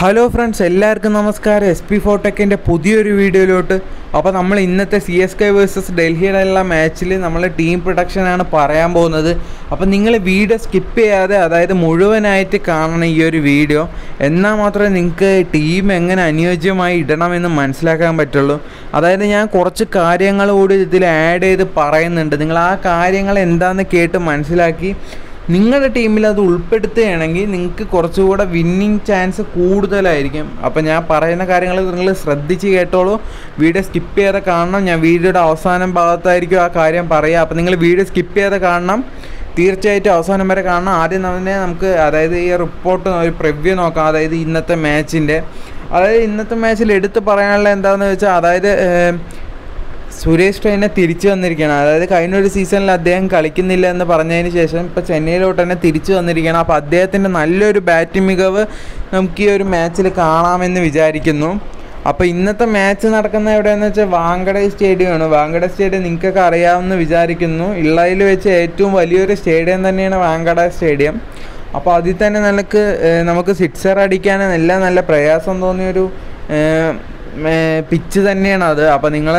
hello friends എല്ലാവർക്കും നമസ്കാരം S P ഫോട്ടെക്കിൻ്റെ പുതിയൊരു വീഡിയോയിലോട്ട് അപ്പോൾ നമ്മൾ ഇന്നത്തെ സി എസ് കെ വേഴ്സസ് ഡൽഹിയുടെ ഉള്ള മാച്ചിൽ നമ്മൾ ടീം പ്രൊഡക്ഷനാണ് പറയാൻ പോകുന്നത് അപ്പോൾ നിങ്ങൾ വീഡിയോ സ്കിപ്പ് ചെയ്യാതെ അതായത് മുഴുവനായിട്ട് കാണണം ഈ ഒരു വീഡിയോ എന്നാൽ മാത്രമേ നിങ്ങൾക്ക് ടീം എങ്ങനെ അനുയോജ്യമായി ഇടണമെന്ന് മനസ്സിലാക്കാൻ പറ്റുള്ളൂ അതായത് ഞാൻ കുറച്ച് കാര്യങ്ങൾ കൂടി ഇതിൽ ആഡ് ചെയ്ത് പറയുന്നുണ്ട് നിങ്ങൾ ആ കാര്യങ്ങൾ എന്താണെന്ന് കേട്ട് മനസ്സിലാക്കി നിങ്ങളുടെ ടീമിൽ അത് ഉൾപ്പെടുത്തുകയാണെങ്കിൽ നിങ്ങൾക്ക് കുറച്ചുകൂടെ വിന്നിങ് ചാൻസ് കൂടുതലായിരിക്കും അപ്പോൾ ഞാൻ പറയുന്ന കാര്യങ്ങൾ നിങ്ങൾ ശ്രദ്ധിച്ച് കേട്ടോളൂ വീഡിയോ സ്കിപ്പ് ചെയ്യാതെ കാണണം ഞാൻ വീഡിയോയുടെ അവസാനം ഭാഗത്തായിരിക്കും ആ കാര്യം പറയുക അപ്പോൾ നിങ്ങൾ വീഡിയോ സ്കിപ്പ് ചെയ്യാതെ കാണണം തീർച്ചയായിട്ടും അവസാനം വരെ കാണണം ആദ്യം തന്നെ നമുക്ക് അതായത് ഈ റിപ്പോർട്ട് ഒരു പ്രിവ്യൂ നോക്കാം അതായത് ഇന്നത്തെ മാച്ചിൻ്റെ അതായത് ഇന്നത്തെ മാച്ചിൽ എടുത്ത് പറയാനുള്ള എന്താണെന്ന് വെച്ചാൽ അതായത് ഏം, സുരേഷ് റെയ്ന തിരിച്ചു വന്നിരിക്കുകയാണ് അതായത് കഴിഞ്ഞ ഒരു സീസണിൽ അദ്ദേഹം കളിക്കുന്നില്ല എന്ന് പറഞ്ഞതിന് ശേഷം ഇപ്പോൾ ചെന്നൈയിലോട്ട് തന്നെ തിരിച്ചു വന്നിരിക്കുകയാണ് അപ്പോൾ അദ്ദേഹത്തിൻ്റെ നല്ലൊരു ബാറ്റിംഗ് മികവ് നമുക്ക് ഈ ഒരു മാച്ചിൽ കാണാമെന്ന് വിചാരിക്കുന്നു അപ്പോൾ ഇന്നത്തെ മാച്ച് നടക്കുന്ന എവിടെയെന്ന് വെച്ചാൽ വാങ്കഡെ സ്റ്റേഡിയമാണ് വാങ്കഡെ സ്റ്റേഡിയം നിങ്ങൾക്കൊക്കെ അറിയാമെന്ന് വിചാരിക്കുന്നു ഇള്ളയിൽ വെച്ച് ഏറ്റവും വലിയൊരു സ്റ്റേഡിയം തന്നെയാണ് വാങ്കഡ സ്റ്റേഡിയം അപ്പോൾ അതിൽ തന്നെ നമുക്ക് ഏഹ്, നമുക്ക് സിക്സർ അടിക്കാൻ എല്ലാം നല്ല പ്രയാസം തോന്നിയൊരു പിച്ച് തന്നെയാണ് അത് അപ്പോൾ നിങ്ങൾ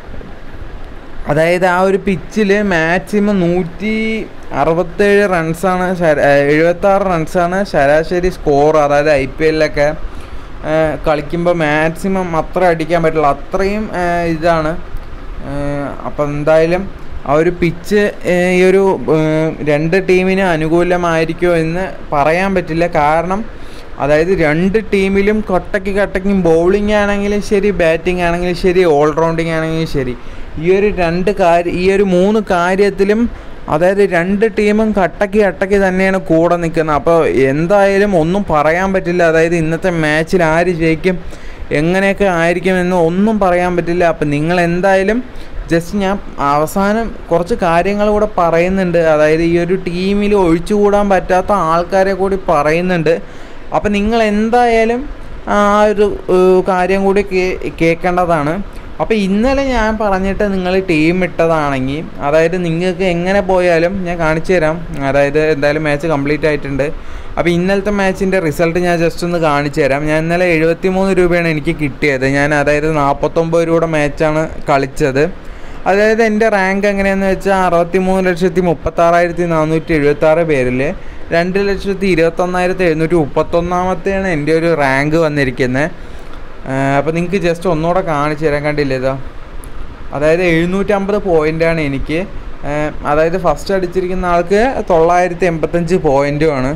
അതായത് ആ ഒരു പിച്ചിൽ മാക്സിമം നൂറ്റി അറുപത്തേഴ് റൺസാണ് എഴുപത്താറ് റൺസാണ് ശരാശരി സ്കോർ അതായത് ഐ പി എല്ലിലൊക്കെ കളിക്കുമ്പോൾ മാക്സിമം അത്ര അടിക്കാൻ പറ്റില്ല അത്രയും ആ, ഇതാണ് അപ്പം എന്തായാലും ആ ഒരു പിച്ച് ഈ ഒരു ആ, രണ്ട് ടീമിന് അനുകൂലമായിരിക്കുമോ എന്ന് പറയാൻ പറ്റില്ല കാരണം അതായത് രണ്ട് ടീമിലും കട്ടയ്ക്ക് കട്ടയ്ക്കും ബൗളിംഗ് ആണെങ്കിലും ശരി ബാറ്റിംഗ് ആണെങ്കിലും ശരി ഓൾറൗണ്ടിങ് ആണെങ്കിലും ശരി ഈ ഒരു രണ്ട് കാര്യം ഈ ഒരു മൂന്ന് കാര്യത്തിലും അതായത് രണ്ട് ടീമും കട്ടയ്ക്ക് കട്ടയ്ക്ക് തന്നെയാണ് കൂടെ നിൽക്കുന്നത് അപ്പോൾ എന്തായാലും ഒന്നും പറയാൻ പറ്റില്ല അതായത് ഇന്നത്തെ മാച്ചിൽ ആര് ജയിക്കും എങ്ങനെയൊക്കെ ആയിരിക്കും എന്ന് ഒന്നും പറയാൻ പറ്റില്ല അപ്പം നിങ്ങൾ എന്തായാലും ജസ്റ്റ് ഞാൻ അവസാനം കുറച്ച് കാര്യങ്ങൾ കൂടെ പറയുന്നുണ്ട് അതായത് ഈ ഒരു ടീമിൽ ഒഴിച്ചുകൂടാൻ പറ്റാത്ത ആൾക്കാരെ കൂടി പറയുന്നുണ്ട് അപ്പം നിങ്ങൾ എന്തായാലും ആ ഒരു ഏഹ്, കാര്യം കൂടി കേ- കേൾക്കേണ്ടതാണ് അപ്പോൾ ഇന്നലെ ഞാൻ പറഞ്ഞിട്ട് നിങ്ങൾ ടീം ഇട്ടതാണെങ്കിൽ അതായത് നിങ്ങൾക്ക് എങ്ങനെ പോയാലും ഞാൻ കാണിച്ചു തരാം അതായത് എന്തായാലും മാച്ച് കംപ്ലീറ്റ് ആയിട്ടുണ്ട് അപ്പോൾ ഇന്നലത്തെ മാച്ചിൻ്റെ റിസൾട്ട് ഞാൻ ജസ്റ്റ് ഒന്ന് കാണിച്ചു തരാം ഞാൻ ഇന്നലെ എഴുപത്തി മൂന്ന് രൂപയാണ് എനിക്ക് കിട്ടിയത് ഞാൻ അതായത് നാൽപ്പത്തൊമ്പത് രൂപയുടെ മാച്ചാണ് കളിച്ചത് അതായത് എൻ്റെ റാങ്ക് എങ്ങനെയാണെന്ന് വെച്ചാൽ അറുപത്തി മൂന്ന് ലക്ഷത്തി മുപ്പത്താറായിരത്തി നാനൂറ്റി എഴുപത്തി ആറ് പേരിൽ രണ്ട് ലക്ഷത്തി ഇരുപത്തൊന്നായിരത്തി എഴുന്നൂറ്റി മുപ്പത്തൊന്നാമത്തെയാണ് എൻ്റെ ഒരു റാങ്ക് വന്നിരിക്കുന്നത് അപ്പോൾ നിങ്ങൾക്ക് ജസ്റ്റ് ഒന്നുകൂടെ കാണിച്ചു തരാൻ കണ്ടില്ലേ ഇതാ അതായത് എഴുന്നൂറ്റമ്പത് പോയിൻ്റാണ് എനിക്ക് ഏഹ് അതായത് ഫസ്റ്റ് അടിച്ചിരിക്കുന്ന ആൾക്ക് തൊള്ളായിരത്തി എൺപത്തഞ്ച് പോയിൻറ്റുമാണ്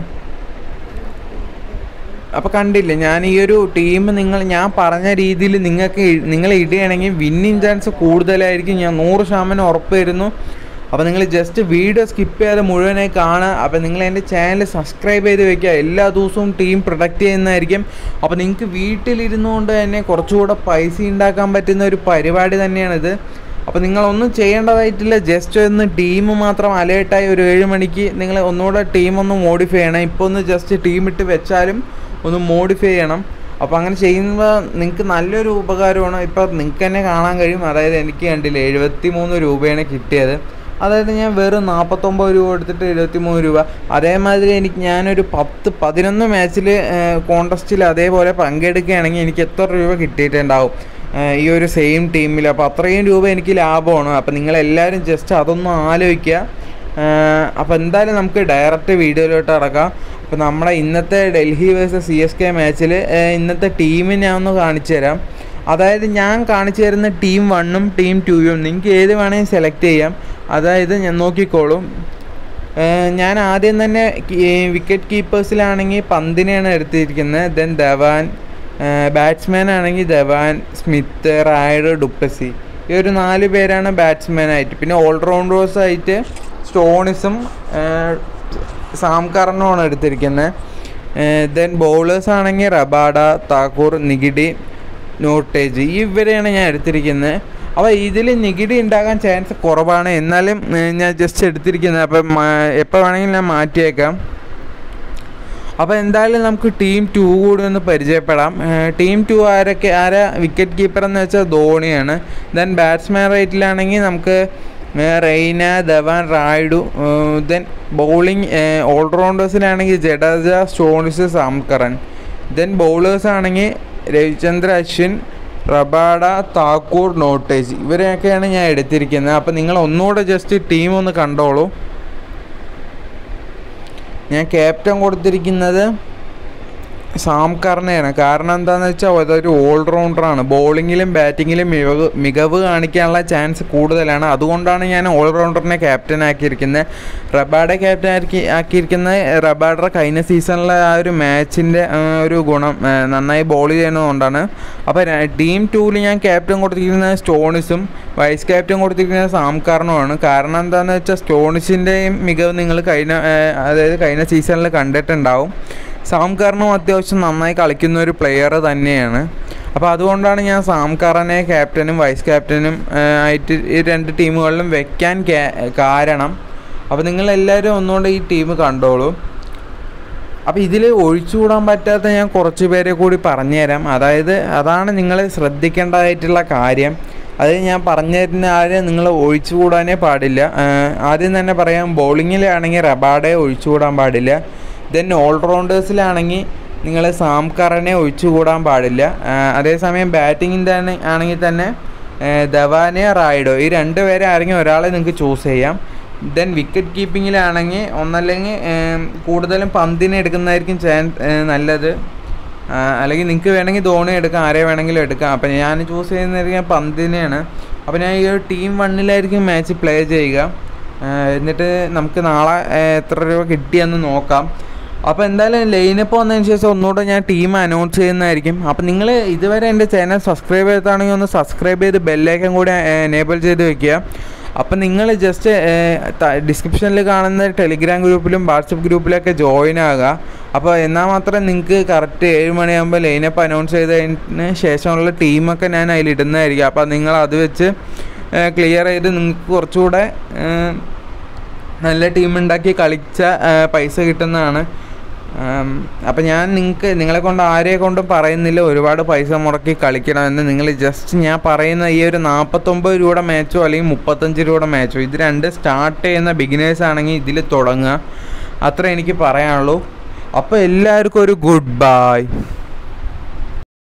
അപ്പോൾ കണ്ടില്ലേ ഞാൻ ഈ ഒരു ടീം നിങ്ങൾ ഞാൻ പറഞ്ഞ രീതിയിൽ നിങ്ങൾക്ക് ഇ- നിങ്ങൾ ഇടുകയാണെങ്കിൽ വിന്നിങ് ചാൻസ് കൂടുതലായിരിക്കും ഞാൻ നൂറ് ശതമാനം ഉറപ്പ് തരുന്നു അപ്പോൾ നിങ്ങൾ ജസ്റ്റ് വീഡിയോ സ്കിപ്പ് ചെയ്യാതെ മുഴുവനായി കാണുക അപ്പോൾ നിങ്ങൾ എൻ്റെ ചാനൽ സബ്സ്ക്രൈബ് ചെയ്ത് വെക്കുക എല്ലാ ദിവസവും ടീം പ്രൊഡക്റ്റ് ചെയ്യുന്നതായിരിക്കും അപ്പോൾ നിങ്ങൾക്ക് വീട്ടിലിരുന്നുകൊണ്ട് തന്നെ കുറച്ചുകൂടെ പൈസ ഉണ്ടാക്കാൻ പറ്റുന്ന ഒരു പരിപാടി തന്നെയാണിത് അപ്പോൾ നിങ്ങളൊന്നും ചെയ്യേണ്ടതായിട്ടില്ല ജസ്റ്റ് ഒന്ന് ടീം മാത്രം അലേർട്ടായി ഒരു ഏഴ് മണിക്ക് നിങ്ങൾ ഒന്നുകൂടെ ടീം ഒന്ന് മോഡിഫൈ ചെയ്യണം ഇപ്പോൾ ഒന്ന് ജസ്റ്റ് ടീം ഇട്ട് വെച്ചാലും ഒന്ന് മോഡിഫൈ ചെയ്യണം അപ്പോൾ അങ്ങനെ ചെയ്യുമ്പോൾ നിങ്ങൾക്ക് നല്ലൊരു ഉപകാരമാണ് ഇപ്പോൾ നിങ്ങൾക്ക് തന്നെ കാണാൻ കഴിയും അതായത് എനിക്ക് കണ്ടില്ല എഴുപത്തി മൂന്ന് രൂപയാണ് കിട്ടിയത് അതായത് ഞാൻ വെറും നാൽപ്പത്തൊമ്പത് രൂപ എടുത്തിട്ട് എഴുപത്തി മൂന്ന് രൂപ അതേമാതിരി എനിക്ക് ഞാനൊരു പത്ത് പതിനൊന്ന് മാച്ചിൽ കോൺടെസ്റ്റിൽ അതേപോലെ പങ്കെടുക്കുകയാണെങ്കിൽ എനിക്ക് എത്ര രൂപ കിട്ടിയിട്ടുണ്ടാവും ഏഹ് ഈ ഒരു സെയിം ടീമിൽ അപ്പോൾ അത്രയും രൂപ എനിക്ക് ലാഭമാണ് അപ്പോൾ നിങ്ങളെല്ലാവരും ജസ്റ്റ് അതൊന്നും ആലോചിക്കുക അപ്പോൾ എന്തായാലും നമുക്ക് ഡയറക്റ്റ് വീഡിയോയിലോട്ട് അടക്കാം അപ്പോൾ നമ്മുടെ ഇന്നത്തെ Delhi versus C S K മാച്ചിൽ ഇന്നത്തെ ടീമിനെ ഞാൻ ഒന്ന് കാണിച്ചു തരാം അതായത് ഞാൻ കാണിച്ചു തരുന്ന ടീം വണ്ണും ടീം ടൂയും നിങ്ങൾക്ക് ഏത് വേണമെങ്കിൽ സെലക്ട് ചെയ്യാം അതായത് ഞാൻ നോക്കിക്കോളും ഏഹ് ഞാൻ ആദ്യം തന്നെ വിക്കറ്റ് കീപ്പേഴ്സിലാണെങ്കിൽ പന്തിനെയാണ് എടുത്തിരിക്കുന്നത് ദെൻ ധവാൻ ബാറ്റ്സ്മാൻ ആണെങ്കിൽ ധവാൻ സ്മിത്ത് റായ്ഡ് ഡുപ്ലസി ഈ ഒരു നാല് പേരാണ് ബാറ്റ്സ്മാൻ ആയിട്ട് പിന്നെ ഓൾറൗണ്ടേഴ്സ് ആയിട്ട് സ്റ്റോണിസും സാംകറിനുമാണ് എടുത്തിരിക്കുന്നത് ദെൻ ബൗളേഴ്സ് ആണെങ്കിൽ റബാഡ താക്കൂർ നിഗിഡി നോട്ടേജ് ഇവരെയാണ് ഞാൻ എടുത്തിരിക്കുന്നത് അപ്പോൾ ഇതിൽ നികിടി ഉണ്ടാകാൻ ചാൻസ് കുറവാണ് എന്നാലും ഏഹ്, ഞാൻ ജസ്റ്റ് എടുത്തിരിക്കുന്നത് അപ്പം എപ്പോൾ വേണമെങ്കിലും ഞാൻ മാറ്റിയേക്കാം അപ്പോൾ എന്തായാലും നമുക്ക് ടീം ടു കൂടി ഒന്ന് പരിചയപ്പെടാം ടീം ടു ആരൊക്കെ ആരാ വിക്കറ്റ് കീപ്പർ എന്ന് വെച്ചാൽ ധോണിയാണ് ദെൻ ബാറ്റ്സ്മാൻ റേറ്റിലാണെങ്കിൽ നമുക്ക് ഏഹ്, റെയ്ന ധവാൻ റായിഡു ദെൻ ബൗളിംഗ് ഓൾറൗണ്ടേഴ്സിലാണെങ്കിൽ Jadeja Stoinis Sam Curran then bowlers ആണെങ്കിൽ രവിചന്ദ്ര അശ്വിൻ റബാഡ താക്കൂർ നോട്ടേജ് ഇവരെയൊക്കെയാണ് ഞാൻ എടുത്തിരിക്കുന്നത് അപ്പോൾ നിങ്ങൾ ഒന്നുകൂടെ ജസ്റ്റ് ടീം ഒന്ന് കണ്ടോളൂ ഞാൻ ക്യാപ്റ്റൻ കൊടുത്തിരിക്കുന്നത് സാം കർണയാണ് കാരണം എന്താണെന്ന് വെച്ചാൽ അതൊരു ഓൾറൗണ്ടറാണ് ബോളിങ്ങിലും ബാറ്റിങ്ങിലും മികവ് മികവ് കാണിക്കാനുള്ള ചാൻസ് കൂടുതലാണ് അതുകൊണ്ടാണ് ഞാൻ ഓൾറൗണ്ടറിനെ ക്യാപ്റ്റൻ ആക്കിയിരിക്കുന്നത് റബാഡെ ക്യാപ്റ്റൻ ആക്കി ആക്കിയിരിക്കുന്നത് റബാഡയുടെ കഴിഞ്ഞ സീസണിലെ ആ ഒരു മാച്ചിൻ്റെ ഒരു ഗുണം ആ, നന്നായി ബോൾ ചെയ്യുന്നതുകൊണ്ടാണ് അപ്പോൾ ടീം ടൂവിൽ ഞാൻ ക്യാപ്റ്റൻ കൊടുത്തിരിക്കുന്നത് സ്റ്റോണിസും വൈസ് ക്യാപ്റ്റൻ കൊടുത്തിരിക്കുന്നത് സാം കർണുമാണ് കാരണം എന്താണെന്ന് വെച്ചാൽ സ്റ്റോണിസിൻ്റെയും മികവ് നിങ്ങൾ കഴിഞ്ഞ ആ, അതായത് കഴിഞ്ഞ സീസണിൽ കണ്ടിട്ടുണ്ടാവും സാം കർണും അത്യാവശ്യം നന്നായി കളിക്കുന്ന ഒരു പ്ലെയർ തന്നെയാണ് അപ്പോൾ അതുകൊണ്ടാണ് ഞാൻ സാം കറനെ ക്യാപ്റ്റനും വൈസ് ക്യാപ്റ്റനും ആ, ആയിട്ട് ഈ രണ്ട് ടീമുകളിലും വെക്കാൻ കാ- കാരണം അപ്പോൾ നിങ്ങളെല്ലാവരും ഒന്നുകൊണ്ട് ഈ ടീം കണ്ടോളൂ അപ്പോൾ ഇതിൽ ഒഴിച്ചുകൂടാൻ പറ്റാത്ത ഞാൻ കുറച്ച് പേരെ കൂടി പറഞ്ഞുതരാം അതായത് അതാണ് നിങ്ങൾ ശ്രദ്ധിക്കേണ്ടതായിട്ടുള്ള കാര്യം അത് ഞാൻ പറഞ്ഞു തരുന്ന ആരും നിങ്ങൾ ഒഴിച്ചുകൂടാനേ പാടില്ല ആ, ആദ്യം തന്നെ പറയാം ബോളിങ്ങിലാണെങ്കിൽ റബാഡെ ഒഴിച്ചുകൂടാൻ പാടില്ല ദെൻ ഓൾറൗണ്ടേഴ്സിലാണെങ്കിൽ നിങ്ങൾ സാം കറനെ ഒഴിച്ചുകൂടാൻ പാടില്ല ആ, അതേസമയം ബാറ്റിങ്ങിൻ്റെ ആണെങ്കിൽ തന്നെ ആ, ധവാനെ റായിഡോ ഈ രണ്ട് പേരെ ആരെങ്കിലും ഒരാളെ നിങ്ങൾക്ക് ചൂസ് ചെയ്യാം ദെൻ വിക്കറ്റ് കീപ്പിങ്ങിലാണെങ്കിൽ ഒന്നല്ലെങ്കിൽ ഏം, കൂടുതലും പന്തിനെ എടുക്കുന്നതായിരിക്കും ചാൻസ് നല്ലത് ആ, അല്ലെങ്കിൽ നിങ്ങൾക്ക് വേണമെങ്കിൽ ധോണി എടുക്കാം ആരെ വേണമെങ്കിലും എടുക്കാം അപ്പം ഞാൻ ചൂസ് ചെയ്യുന്നതായിരിക്കും പന്തിനെയാണ് അപ്പോൾ ഞാൻ ഈ ഒരു ടീം വണ്ണിലായിരിക്കും മാച്ച് പ്ലേ ചെയ്യുക ആ, എന്നിട്ട് നമുക്ക് നാളെ ഏ, എത്ര രൂപ കിട്ടിയെന്ന് നോക്കാം അപ്പോൾ എന്തായാലും ലൈനപ്പ് വന്നതിന് ശേഷം ഒന്നുകൂടെ ഞാൻ ടീം അനൗൺസ് ചെയ്യുന്നതായിരിക്കും അപ്പോൾ നിങ്ങൾ ഇതുവരെ എൻ്റെ ചാനൽ സബ്സ്ക്രൈബ് ചെയ്താണെങ്കിൽ ഒന്ന് സബ്സ്ക്രൈബ് ചെയ്ത് ബെല്ലൈക്കൻ കൂടി എനേബിൾ ചെയ്ത് വെക്കുക അപ്പം നിങ്ങൾ ജസ്റ്റ് ഡിസ്ക്രിപ്ഷനിൽ കാണുന്ന ടെലിഗ്രാം ഗ്രൂപ്പിലും വാട്സപ്പ് ഗ്രൂപ്പിലൊക്കെ ജോയിൻ ആകുക അപ്പോൾ എന്നാൽ മാത്രമേ നിങ്ങൾക്ക് കറക്റ്റ് ഏഴ് മണിയാകുമ്പോൾ ലൈനപ്പ് അനൗൺസ് ചെയ്തതിന് ശേഷമുള്ള ടീമൊക്കെ ഞാൻ അതിൽ ഇടുന്നതായിരിക്കും അപ്പോൾ നിങ്ങൾ അത് വെച്ച് ക്ലിയർ ചെയ്ത് നിങ്ങൾക്ക് കുറച്ചുകൂടെ ഏഹ്, നല്ല ടീം ഉണ്ടാക്കി കളിച്ച ആ, പൈസ കിട്ടുന്നതാണ് അപ്പം ഞാൻ നിങ്ങൾക്ക് നിങ്ങളെ കൊണ്ട് ആരെ കൊണ്ടും പറയുന്നില്ല ഒരുപാട് പൈസ മുടക്കി കളിക്കണമെന്ന് നിങ്ങൾ ജസ്റ്റ് ഞാൻ പറയുന്ന ഈ ഒരു നാൽപ്പത്തൊമ്പത് രൂപയുടെ മാച്ചോ അല്ലെങ്കിൽ മുപ്പത്തഞ്ച് രൂപയുടെ മാച്ചോ ഇത് രണ്ട് സ്റ്റാർട്ട് ചെയ്യുന്ന ബിഗിനേഴ്സ് ആണെങ്കിൽ ഇതിൽ തുടങ്ങുക അത്ര എനിക്ക് പറയാനുള്ളൂ അപ്പോൾ എല്ലാവർക്കും ഒരു ഗുഡ് ബൈ